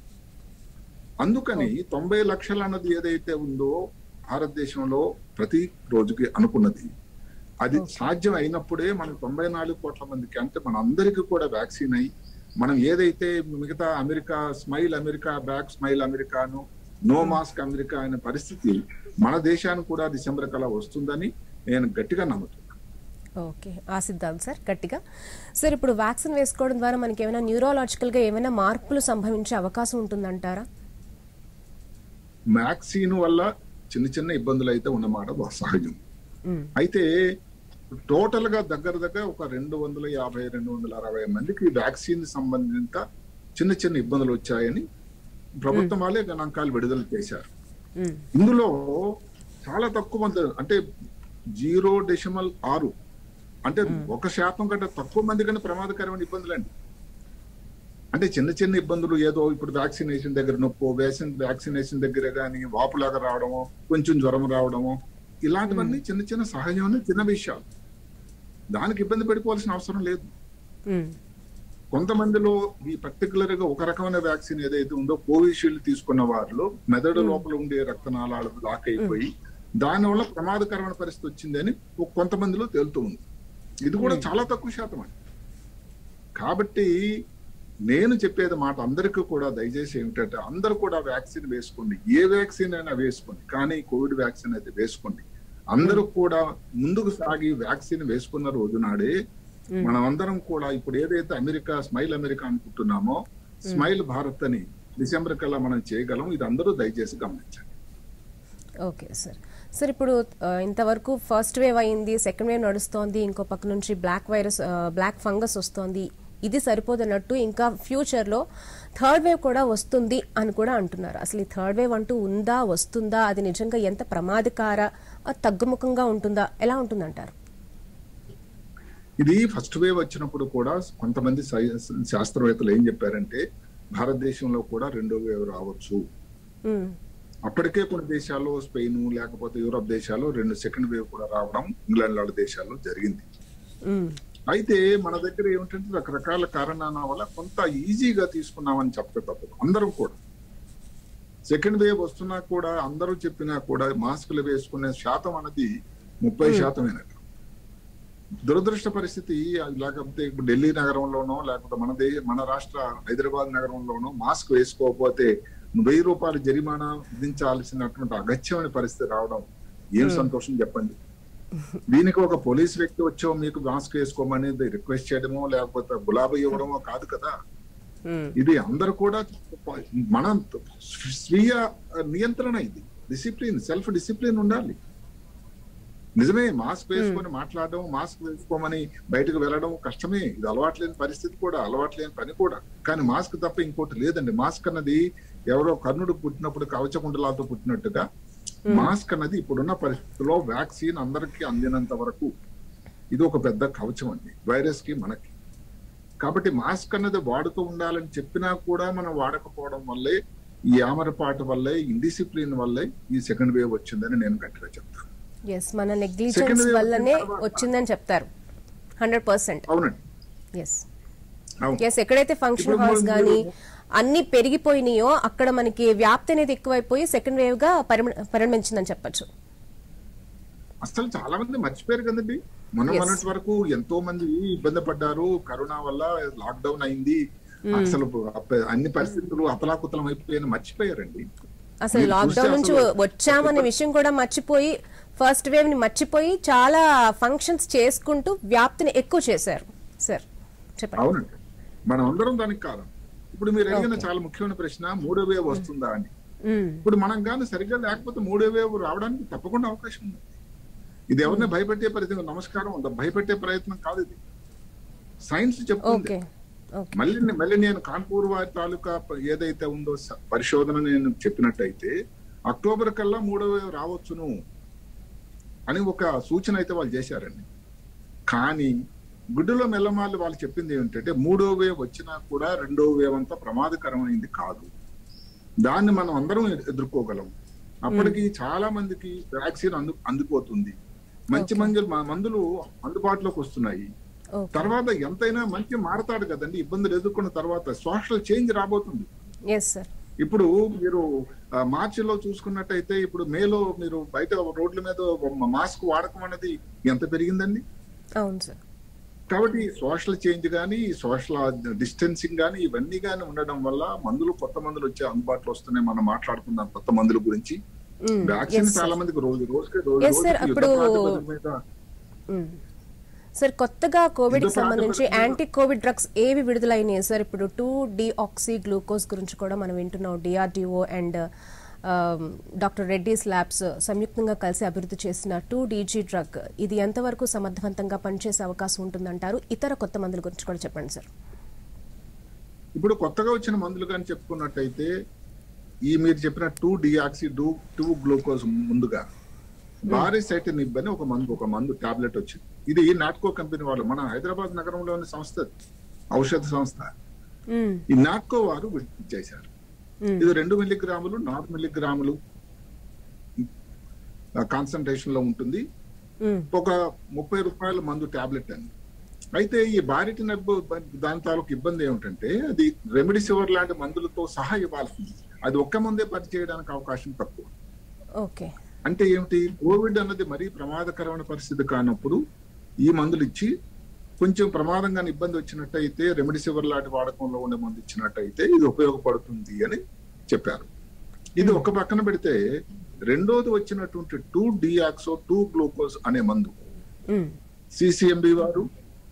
అందుకని తొంభై లక్షలు అన్నది ఏదైతే ఉందో భారతదేశంలో ప్రతి రోజుకి అనుకున్నది అది సాధ్యం అయినప్పుడే మనకు తొంభై నాలుగు కోట్ల మందికి అంటే మన అందరికీ కూడా వ్యాక్సిన్ అయి మనం ఏదైతే మిగతా America smile America back smile అమెరికాను నో మాస్క్ అమెరికా అనే పరిస్థితి మన దేశానికి కూడా డిసెంబర్ కల్లా వస్తుందని నేను గట్టిగా నమ్ముతున్నాను ఓకే ఆశిద్దాం సార్ గట్టిగా సార్ ఇప్పుడు వ్యాక్సిన్ వేసుకోవడం ద్వారా మనకి ఏమైనా న్యూరోలాజికల్గా ఏమైనా మార్పులు సంభవించే అవకాశం ఉంటుందంటారా వ్యాక్సిన్ వల్ల చిన్న చిన్న ఇబ్బందులు అయితే ఉన్నమాట వా- సహజం మ్మ్. అయితే టోటల్ గా దగ్గర దగ్గర ఒక రెండు వందల యాభై రెండు వందల అరవై మందికి వ్యాక్సిన్ సంబంధిత చిన్న చిన్న ఇబ్బందులు వచ్చాయని ప్రభుత్వం వాళ్ళే గణాంకాలు విడుదల చేశారు మ్మ్. ఇందులో చాలా తక్కువ మంది అంటే జీరో డెసిమల్ ఆరు అంటే ఒక శాతం కంటే తక్కువ మంది కంటే ప్రమాదకరమైన ఇబ్బందులు అండి అంటే చిన్న చిన్న ఇబ్బందులు ఏదో ఇప్పుడు వ్యాక్సినేషన్ దగ్గర నొప్పి వ్యాక్సిన్ వ్యాక్సినేషన్ దగ్గర కానీ వాపులాగా రావడము కొంచెం జ్వరం రావడము ఇలాంటివన్నీ చిన్న చిన్న సహజమైన చిన్న విషయాలు దానికి ఇబ్బంది పడిపోవాల్సిన అవసరం లేదు మ్మ్. కొంతమందిలో ఈ పర్టికులర్ గా ఒక రకమైన వ్యాక్సిన్ ఏదైతే ఉందో కోవిషీల్డ్ తీసుకున్న వారిలో మెదడు లోపల ఉండే రక్తనాళాలు లాక్ అయిపోయి దానివల్ల ప్రమాదకరమైన పరిస్థితి వచ్చిందని ఒక కొంతమందిలో తేలుతూ ఉంది ఇది కూడా చాలా తక్కువ శాతం అండి కాబట్టి నేను చెప్పేది మాట అందరికీ కూడా దయచేసి ఏమిటంటే అందరూ కూడా వ్యాక్సిన్ వేసుకోండి ఏ వ్యాక్సిన్ అయినా వేసుకోండి కానీ కోవిడ్ వ్యాక్సిన్ అయితే వేసుకోండి అందరూ కూడా ముందుకు సాగి వ్యాక్సిన్ వేసుకున్న రోజు నాడే మనం అందరం కూడా ఇప్పుడు ఏదైతే అమెరికా స్మైల్ అమెరికా అనుకుంటున్నామో స్మైల్ భారత్ అని డిసెంబర్ కల్లా మనం చేయగలం ఇది అందరూ దయచేసి గమనించండి ఓకే సార్ సార్ ఇప్పుడు ఆ, ఇంతవరకు ఫస్ట్ వేవ్ అయింది సెకండ్ వేవ్ నడుస్తోంది ఇంకో పక్క నుంచి బ్లాక్ వైరస్ ఆ, బ్లాక్ ఫంగస్ వస్తోంది ఇది సరిపోదన్నట్టు ఇంకా ఫ్యూచర్లో థర్డ్ వేవ్ కూడా వస్తుంది అని కూడా అంటున్నారు అసలు ఈ థర్డ్ వేవ్ అంటూ ఉందా వస్తుందా అది నిజంగా ఎంత ప్రమాదకార ఆ, తగ్గుముఖంగా ఉంటుందా ఎలా ఉంటుందంటారు ఇది ఫస్ట్ వేవ్ వచ్చినప్పుడు కూడా కొంతమంది సై- శాస్త్రవేత్తలు ఏం చెప్పారంటే భారతదేశంలో కూడా రెండో వేవ్ రావచ్చు ఉమ్, అప్పటికే కొన్ని దేశాల్లో స్పెయిన్ లేకపోతే యూరోప్ దేశాల్లో రెండు సెకండ్ వేవ్ కూడా రావడం ఇంగ్లాండ్ లాంటి దేశాల్లో జరిగింది ఉమ్, అయితే మన దగ్గర ఏమిటంటే రకరకాల కారణాల వల్ల కొంత ఈజీగా తీసుకున్నామని చెప్పక తప్పదు అందరం కూడా సెకండ్ వేవ్ వస్తున్నా కూడా అందరూ చెప్పినా కూడా మాస్కులు వేసుకునే శాతం అన్నది ముప్పై శాతమేనట దురదృష్ట పరిస్థితి లేకపోతే ఇప్పుడు ఢిల్లీ నగరంలోనో లేకపోతే మన దే మన రాష్ట్ర హైదరాబాద్ నగరంలోనో మాస్క్ వేసుకోకపోతే వెయ్యి రూపాయలు జరిమానా విధించాల్సినటువంటి అగత్యమైన పరిస్థితి రావడం ఏం సంతోషం చెప్పండి దీనికి ఒక పోలీస్ వ్యక్తి వచ్చో మీకు మాస్క్ వేసుకోమని రిక్వెస్ట్ చేయడమో లేకపోతే గులాబీ ఇవ్వడమో కాదు కదా ఉమ్, ఇది అందరు కూడా మన స్వీయ నియంత్రణ ఇది డిసిప్లిన్ సెల్ఫ్ డిసిప్లిన్ ఉండాలి నిజమే మాస్క్ వేసుకొని మాట్లాడడం మాస్క్ వేసుకోమని బయటకు వెళ్ళడం కష్టమే ఇది అలవాట్లేని పరిస్థితి కూడా అలవాట్లేని పని కూడా కానీ మాస్క్ తప్ప ఇంకోటి లేదండి మాస్క్ అన్నది ఎవరో కర్ణుడు పుట్టినప్పుడు కవచకుండలాతో పుట్టినట్టుగా మాస్క్ అన్నది ఇప్పుడున్న పరిస్థితుల్లో వ్యాక్సిన్ అందరికీ అందినంత వరకు ఇది ఒక పెద్ద కవచం అండి వైరస్ కి మనకి కాబట్టి మాస్క్ అన్నది వాడుతూ ఉండాలని చెప్పినా కూడా మనం వాడకపోవడం వల్లే ఈ ఆమరపాటు వల్లే ఇండిసిప్లిన్ వల్లే ఈ సెకండ్ వేవ్ వచ్చిందని నేను గట్టిగా చెప్తాను ఎస్ మన Second నెగ్లిజెన్స్ wave వల్లనే వచ్చిన తర్వాత- వచ్చిందని చెప్తారు హండ్రెడ్ పర్సెంట్ అవునండి ఎస్ అవును ఎస్ ఎక్కడైతే ఫంక్షన్ ఇప్పుడు హాల్స్ మీరు- కానీ అన్ని పెరిగిపోయినాయో అక్కడ మనకి వ్యాప్తి అనేది ఎక్కువైపోయి సెకండ్ వేవ్ గా పరిమ- పరిణమించిందని చెప్పొచ్చు అసలు చాలా మంది మర్చిపోయారు కదండి మొన్న Yes. మొన్నటి వరకు ఎంతో మంది ఇబ్బంది పడ్డారు కరోనా వల్ల లాక్డౌన్ అయింది అసలు అప్ప- అన్ని పరిస్థితులు అతలాకుతలం అయిపోయాయని మర్చిపోయారండి అసలు మీరు లాక్డౌన్ చూస్తే నుంచి అసలు- వచ్చామనే విషయం కూడా మర్చిపోయి ఫస్ట్ వేవ్ ని మర్చిపోయి చాలా ఫంక్షన్స్ చేసుకుంటూ వ్యాప్తిని ఎక్కువ చేశారు సార్ చెప్పండి అవునండి మనం అందరం దానికి కారణం ఇప్పుడు మీరు అడిగిన చాలా ముఖ్యమైన ప్రశ్న మూడో వేవ్ వస్తుందా అని మ్మ్. ఇప్పుడు మనం కానీ సరిగ్గా లేకపోతే మూడో వేవ్ రావడానికి తప్పకుండా అవకాశం ఉంది ఇది ఎవరిని భయపెట్టే ప్రయత్నం నమస్కారం ఉందా భయపెట్టే ప్రయత్నం కాదు ఇది సైన్స్ చెప్తుంది ఓకే ఓకే మళ్ళీ మళ్ళీ నేను కాన్పూర్ వారి తాలూకా ప- ఏదైతే ఉందో స- పరిశోధన నేను చెప్పినట్టయితే అక్టోబర్ కల్లా మూడో వేవ్ రావచ్చును అని ఒక సూచన అయితే వాళ్ళు చేశారండి కానీ గుడ్డులో మెల్లమాళ్ళు వాళ్ళు చెప్పింది ఏమిటంటే మూడో వేవ్ వచ్చినా కూడా రెండో వేవ్ అంతా ప్రమాదకరమైంది కాదు దాన్ని మనం అందరం ఎదుర్కోగలం అప్పటికి చాలా మందికి వ్యాక్సిన్ అందు అందుకోతుంది మంచి మందులు మందులు అందుబాటులోకి వస్తున్నాయి ఓకే తర్వాత ఎంతైనా మంచి మారతాడు కదండి ఇబ్బందులు ఎదుర్కొన్న తర్వాత సోషల్ చేంజ్ రాబోతుంది ఎస్ సార్ ఇప్పుడు మీరు ఆ, మార్చిలో చూసుకున్నట్టయితే ఇప్పుడు మేలో మీరు బయట రోడ్ల మీద మాస్క్ వాడకం అనేది ఎంత పెరిగిందండి అవును సార్ కాబట్టి సోషల్ చేంజ్ కానీ సోషల్ డిస్టెన్సింగ్ కానీ ఇవన్నీ కానీ ఉండడం వల్ల మందులు కొత్త మందులు వచ్చే అందుబాటులో వస్తున్నాయి మనం మాట్లాడుకుందాం కొత్త మందుల గురించి మ్మ్. Vaccine Yes, sir. చాలా మందికి రోజు రోజుకి రోజు Yes, sir. రోజుకి యుద్ధ అప్పుడు- ప్రాతిపదిక మీద మ్మ్. సార్ కొత్తగా కోవిడ్ కి యుద్ధ సంబంధించి ప్రాతిపదికన- యాంటీ కోవిడ్ డ్రగ్స్ ఏవి విడుదలైనాయి సార్ ఇప్పుడు టూ డిఆక్సీ గ్లూకోజ్ గురించి కూడా మనం వింటున్నాం DRDO and doctor Reddy's labs సంయుక్తంగా కలిసి అభివృద్ధి చేసిన టూ డీజీ డ్రగ్ ఇది ఎంతవరకు సమర్థవంతంగా పనిచేసే అవకాశం ఉంటుందంటారు ఇతర కొత్త మందుల గురించి కూడా చెప్పండి సార్ ఇప్పుడు కొత్తగా వచ్చిన మందులు కానీ చెప్పుకున్నట్టయితే ఈ మీరు చెప్పిన two deoxy two two glucose ముందుగా బారిసైటిన్ ఇబ్బని ఒక మందు ఒక మందు టాబ్లెట్ వచ్చింది ఇది నాట్కో కంపెనీ వాళ్ళు మన హైదరాబాద్ నగరంలోని సంస్థ ఔషధ సంస్థ మ్మ్. ఈ నాట్కో వారు విడుదల చేశారు మ్మ్. ఇది రెండు మిల్లీగ్రాములు నాలుగు మిల్లీగ్రాములు కాన్సన్ట్రేషన్ లో ఉంటుంది మ్మ్. ఒక ముప్పై రూపాయల మందు టాబ్లెట్ అని అయితే ఈ బారిటి నబ్బు దాని తాలూకు ఇబ్బంది ఏమిటంటే అది రెమిడిసివర్ లాంటి మందులతో సహా ఇవ్వాల్సింది అది ఒక్క మందే పనిచేయడానికి అవకాశం తక్కువ ఓకే అంటే ఏమిటి కోవిడ్ అన్నది మరీ ప్రమాదకరమైన పరిస్థితి కానప్పుడు ఈ మందులు ఇచ్చి కొంచెం ప్రమాదంగా ఇబ్బంది వచ్చినట్టయితే రెమిడిసివర్ లాంటి వాడకంలో ఉండే మందు ఇచ్చినట్టయితే ఇది ఉపయోగపడుతుంది అని చెప్పారు ఇది ఒక పక్కన పెడితే రెండోది వచ్చినటువంటి టూ డియాక్సో టూ గ్లూకోజ్ అనే మందు మ్మ్. సిసిఎంబి వారు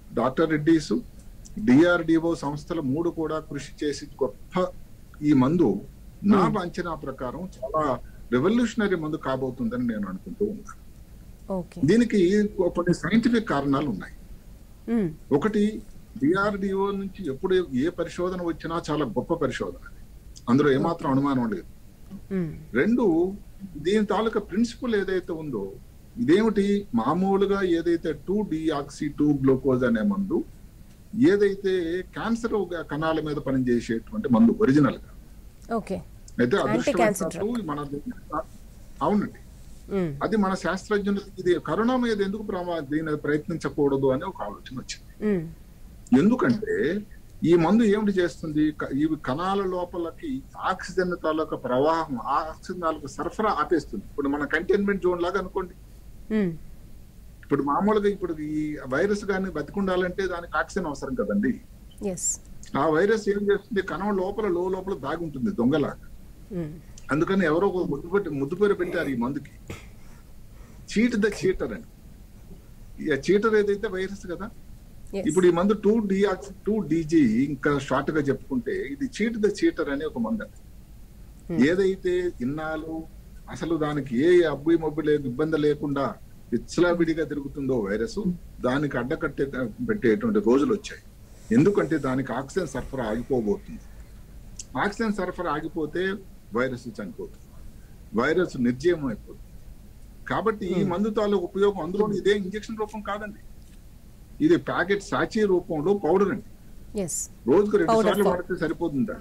డాక్టర్ రెడ్డిస్ డిఆర్డిఓ సంస్థలు మూడు కూడా కృషి చేసి గొప్ప ఈ మందు నా అంచనా ప్రకారం చాలా రెవల్యూషనరీ మందు కాబోతుందని నేను అనుకుంటూ ఉన్నాను ఓకే దీనికి కొన్ని సైంటిఫిక్ కారణాలు ఉన్నాయి మ్మ్. ఒకటి డిఆర్డిఓ నుంచి ఎప్పుడు ఏ పరిశోధన వచ్చినా చాలా గొప్ప పరిశోధన అది. అందులో ఏమాత్రం అనుమానం లేదు మ్మ్. రెండు దీని తాలూకా ప్రిన్సిపల్ ఏదైతే ఉందో ఇదేమిటి మామూలుగా ఏదైతే టూ డిఆక్సి టూ గ్లూకోజ్ అనే మందు ఏదైతే క్యాన్సర్ కణాల మీద పనిచేసేటువంటి మందు ఒరిజినల్ గా ఓకే అయితే Anti-cancer అదృష్టవశాత్తు మన అవునండి మ్మ్. అది మన శాస్త్రజ్ఞులు ఇది కరోనా మీద ఎందుకు ప్రమా- దీని ప్రయత్నించకూడదు అని ఒక ఆలోచన వచ్చింది మ్మ్. ఎందుకంటే ఈ మందు ఏమిటి చేస్తుంది క- ఈ కణాల లోపలకి ఆక్సిజన్ తాలూకా ప్రవాహం ఆ ఆక్సిజన్ తాలూకా సరఫరా ఆపేస్తుంది ఇప్పుడు మన కంటైన్మెంట్ జోన్ లాగా అనుకోండి మ్మ్. ఇప్పుడు మామూలుగా ఇప్పుడు ఈ వైరస్ కానీ బతికుండాలంటే దానికి ఆక్సిజన్ అవసరం కదండి ఎస్ ఆ వైరస్ ఏం చేస్తుంది కణం లోపల లో లోపల దాగి ఉంటుంది దొంగలాగా మ్మ్. అందుకని ఎవరో ఒక ముద్దు పెట్టి ముద్దు పేరు పెట్టారు ఈ మందుకి చీట్ ద చీటర్ అని ఈ చీటర్ ఏదైతే వైరస్ కదా Yes. ఇప్పుడు ఈ మందు టూ డిఆక్సి టూ డీజీ ఇంకా షార్ట్ గా చెప్పుకుంటే ఇది చీట్ ద చీటర్ అనే ఒక మందు అండి. ఏదైతే ఇన్నాళ్ళు అసలు దానికి ఏ అబ్బు మబ్బు లేదు ఇబ్బంది లేకుండా విచ్చలావిడిగా తిరుగుతుందో వైరస్ దానికి అడ్డకట్టే పెట్టేటువంటి రోజులు వచ్చాయి ఎందుకంటే దానికి ఆక్సిజన్ సరఫరా ఆగిపోబోతుంది ఆక్సిజన్ సరఫరా ఆగిపోతే వైరస్ చనిపోతుంది వైరస్ నిర్జీవం అయిపోతుంది కాబట్టి ఈ మందు తాలూకు ఉపయోగం అందులో ఇదే ఇంజెక్షన్ రూపం కాదండి ఇది ప్యాకెట్ సాచీ రూపంలో పౌడర్ అండి ఎస్ రోజుకు రెండు Powder సార్లు form. వాడితే సరిపోతుందా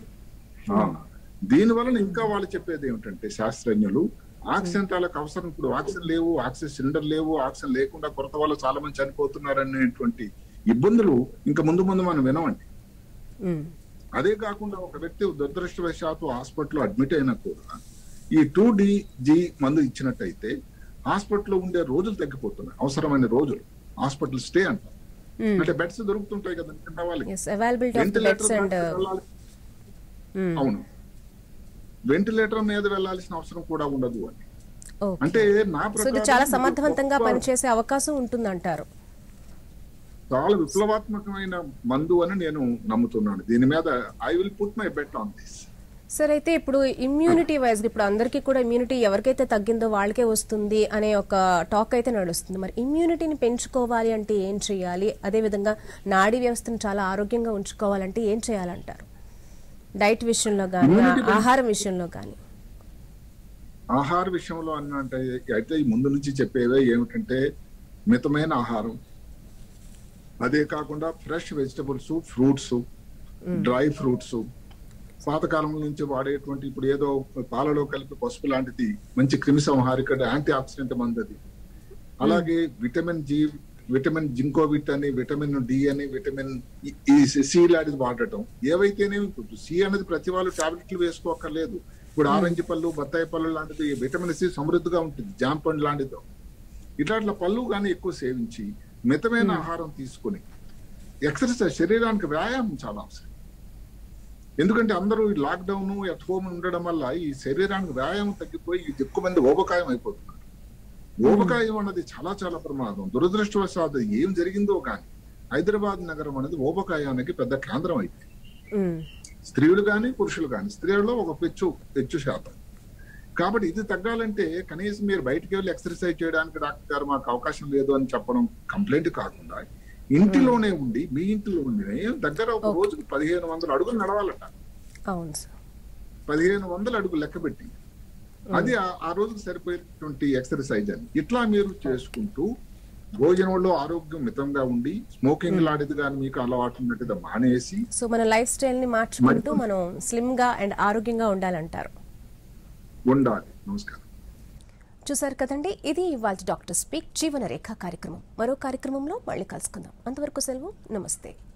దీని వలన ఇంకా వాళ్ళు చెప్పేది ఏమిటంటే శాస్త్రజ్ఞులు ఆక్సిజన్ తాలకు అవసరం ఇప్పుడు ఆక్సిజన్ లేవు ఆక్సిజన్ సిలిండర్ లేవు ఆక్సిజన్ లేకుండా కొరత వల్ల చాలా మంది చనిపోతున్నారు అనేటువంటి ఇబ్బందులు ఇంకా ముందు ముందు మనం వినమండి మ్మ్. అదే కాకుండా ఒక వ్యక్తి దురదృష్టవశాత్తు హాస్పిటల్లో అడ్మిట్ అయినా కూడా ఈ టూ జీ మందు ఇచ్చినట్టయితే హాస్పిటల్లో ఉండే రోజులు తగ్గిపోతున్నాయి అవసరమైన రోజులు హాస్పిటల్ స్టే అంటారు మ్మ్. అంటే బెడ్స్ దొరుకుతుంటాయి కదా చిన్న వాళ్ళకి yes availability of the beds and ventilator వెళ్ళాలి అవును వెంటిలేటర్ మీద వెళ్ళాల్సిన అవసరం కూడా ఉండదు అని ఓకే అంటే నా సో ఇది ప్రకారం చాలా ఇది సమర్థవంతంగా గొప్ప- పనిచేసే అవకాశం ఉంటుందంటారు చాలా విప్లవాత్మకమైన మందు అని నేను నమ్ముతున్నాను దీని మీద I will put my bet on this sir అయితే ఇప్పుడు ఇమ్యూనిటీ వైజ్ ఇప్పుడు అందరికీ కూడా ఇమ్యూనిటీ ఎవరికైతే తగ్గిందో వాళ్ళకే వస్తుంది అనే ఒక టాక్ అయితే నడుస్తుంది మరి ఇమ్యూనిటీని పెంచుకోవాలి అంటే ఏం చేయాలి అదేవిధంగా నాడీ వ్యవస్థను చాలా ఆరోగ్యంగా ఉంచుకోవాలంటే ఏం చేయాలంటారు డైట్ విషయంలో కానీ Immunity పెంచు- ఆహారం విషయంలో కానీ ఆహార విషయంలో అన్నంటే అయితే ఈ ముందు నుంచి చెప్పేవే ఏమిటంటే మితమైన ఆహారం అదే కాకుండా fresh vegetables fruits dry fruits పాతకాలం నుంచి వాడేటువంటి ఇప్పుడు ఏదో పాలలో కలిపి పసుపు లాంటిది మంచి క్రిమి సంహారిక యాంటీ ఆక్సిడెంట్ మందది అలాగే విటమిన్ జి విటమిన్ జింకోవిట్ అని విటమిన్ డి అని విటమిన్ ఈ- ఈ సి లాంటిది వాడటం ఏవైతేనేమి ఇప్పుడు సి అనేది ప్రతి వాళ్ళు టాబ్లెట్లు వేసుకోక్కర్లేదు ఇప్పుడు ఆరెంజ్ పళ్ళు బత్తాయి పళ్ళు లాంటిది విటమిన్ సి సమృద్ధిగా ఉంటుంది జామ పండు లాంటిది ఇట్లాంటి పళ్ళు కానీ ఎక్కువ సేవించి మితమైన ఆహారం తీసుకొని ఎక్సర్సైజ్ శరీరానికి వ్యాయామం చాలా అవసరం ఎందుకంటే అందరూ ఈ లాక్డౌన్ ఎట్ హోమ్ ఉండడం వల్ల ఈ శరీరానికి వ్యాయామం తగ్గిపోయి ఎక్కువ మంది ఓబకాయం అయిపోతున్నారు ఓబకాయం అన్నది చాలా చాలా ప్రమాదం దురదృష్టవశాత్తు ఏం జరిగిందో కానీ హైదరాబాద్ నగరం అనేది ఓబకాయానికి పెద్ద కేంద్రం అయిపోయింది మ్మ్. స్త్రీలు కానీ పురుషులు కానీ స్త్రీలలో ఒక పెచ్చు పెచ్చు శాతం కాబట్టి ఇది తగ్గాలంటే కనీసం మీరు బయటికి వెళ్ళి ఎక్సర్సైజ్ చేయడానికి డాక్టర్ గారు మాకు అవకాశం లేదు అని చెప్పడం కంప్లైంట్ కాకుండా ఇంటిలోనే ఉండి మీ ఇంటిలో ఉండి దగ్గర ఒక రోజుకు పదిహేను వందల అడుగులు నడవాలట అవును సార్ పదిహేను వందల అడుగులు లెక్క పెట్టి అది ఆ- ఆ రోజుకు సరిపోయేటువంటి ఎక్సర్సైజ్ అని ఇట్లా మీరు చేసుకుంటూ భోజనంలో ఆరోగ్యం మితంగా ఉండి స్మోకింగ్ లాంటిది కానీ మీకు అలవాటు ఉన్నట్టుగా మానేసి సో మన లైఫ్ స్టైల్ ని మార్చుకుంటూ మనం స్లిమ్ గా అండ్ ఆరోగ్యంగా ఉండాలంటారు ఉండాలి నమస్కారం చూసారు కదండి ఇది ఇవాళ డాక్టర్ స్పీక్ జీవన రేఖ కార్యక్రమం మరో కార్యక్రమంలో మళ్ళీ కలుసుకుందాం అంతవరకు సెలవు నమస్తే